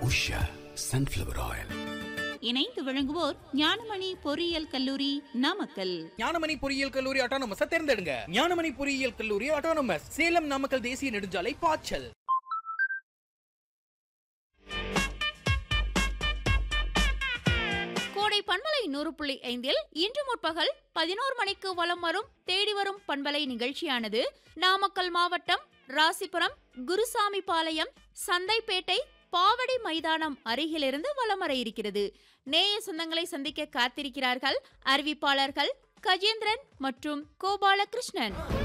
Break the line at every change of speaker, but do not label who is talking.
Usha sunflower oil
இணைந்து வழங்குவோர் ஞானமணி பொறியியல் கல்லூரி நாமக்கல்
ஞானமணி பொறியியல் கல்லூரி ஆட்டோனமஸ் தேர்ந்தெடுங்க ஞானமணி பொறியியல் கல்லூரி ஆட்டோனமஸ் சேலம் நாமக்கல் தேசிய நெடுஞ்சாலை பாய்ச்சல்
கோடை பண்பலை நூறு புள்ளி ஐந்தில் இன்று முற்பகல் பதினோரு மணிக்கு வலம் வரும் தேடி வரும் பண்பலை நிகழ்ச்சியானது நாமக்கல் மாவட்டம் ராசிபுரம் குருசாமி பாளையம் சந்தைப்பேட்டை பாவடி மைதானம் அருகிலிருந்து வலம் வர இருக்கிறது நேய சொந்தங்களை சந்திக்க காத்திருக்கிறார்கள் அறிவிப்பாளர்கள் கஜேந்திரன் மற்றும் கோபாலகிருஷ்ணன்